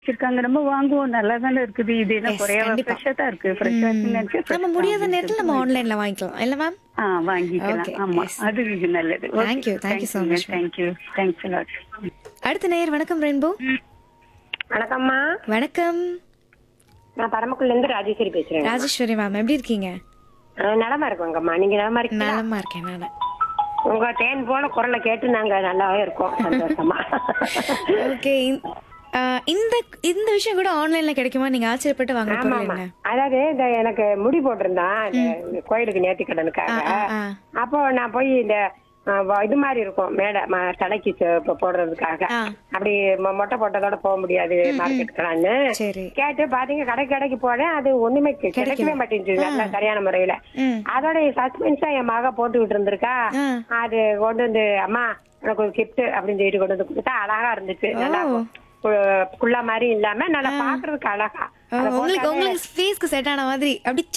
வச்சிருக்காங்க நம்ம வாங்குவோம் நல்லா தானே இருக்குது இது என்ன Yes, குறைய கண்டிப்பா. ஃப்ரெஷ்ஷா தான் இருக்கு ஃப்ரெஷ்ஷா நினைச்சு நம்ம முடியாத நேரத்துல நம்ம ஆன்லைன்ல வாங்கிக்கலாம் இல்ல மேம் ஆ வாங்கிக்கலாம் Okay, ஆமா yes. அது நல்லது Thank you, thank you so much, ma'am. Thank you thanks lot அடுத்த நேயர் வணக்கம் ரெயின்போ வணக்கம்மா வணக்கம் நான் பரமக்குள்ள இருந்து ராஜேஸ்வரி பேசுறேன் ராஜேஸ்வரி மேம் எப்படி இருக்கீங்க அஹ் நலமா இருக்கோங்கம்மா நீங்க நலமா இருக்கீங்களா நலமா இருக்கேன் நானு உங்க தேன் போல குரலை கேட்டு நாங்க நல்லாவே இருக்கோம் சந்தோஷமா ஓகே இந்த இந்த விஷயம் கூட ஆன்லைன்ல கிடைக்குமா நீங்க ஆச்சரியப்பட்டு வாங்க ஆமா பொருள் ஆமா என்ன அதாவது இந்த எனக்கு முடி போட்டிருந்தான் இந்த கோயிலுக்கு நேர்த்தி கடனுக்காக ஆ, ஆ, ஆ. அப்போ நான் போய் இந்த அஹ், வ- இது மாதிரி இருக்கும் மேடை ம- தலைக்கு ச- போ- போடுறதுக்காக ஆ. அப்படி மொ- மொட்டை போட்டதோட போக முடியாது மார்க்கெட்டுக்கலான்னு சரி கேட்டு பாத்தீங்க கடை கடைக்கு போனேன் அது ஒண்ணுமே கி- கிடைக்கவே மாட்டேங்குது நல்லா சரியான முறையில ம் அதோட சஸ்பென்ஸா என் மக போட்டுக்கிட்டு இருந்திருக்கா ஆ. அது கொண்டு வந்து அம்மா எனக்கு ஒரு கிஃப்ட் அப்படின்னு சொல்லிட்டு கொண்டு வந்து கொடுத்தா அழகா இருந்துச்சு நல்லா ஓ. கு- குள்ளா மாதிரி இல்லாம நல்லா பாக்குறதுக்கு அழகா ஓ, உங்களுக்கு உங்களுக்கு ஃபேஸ்க்கு செட் ஆன மாதிரி அப்படி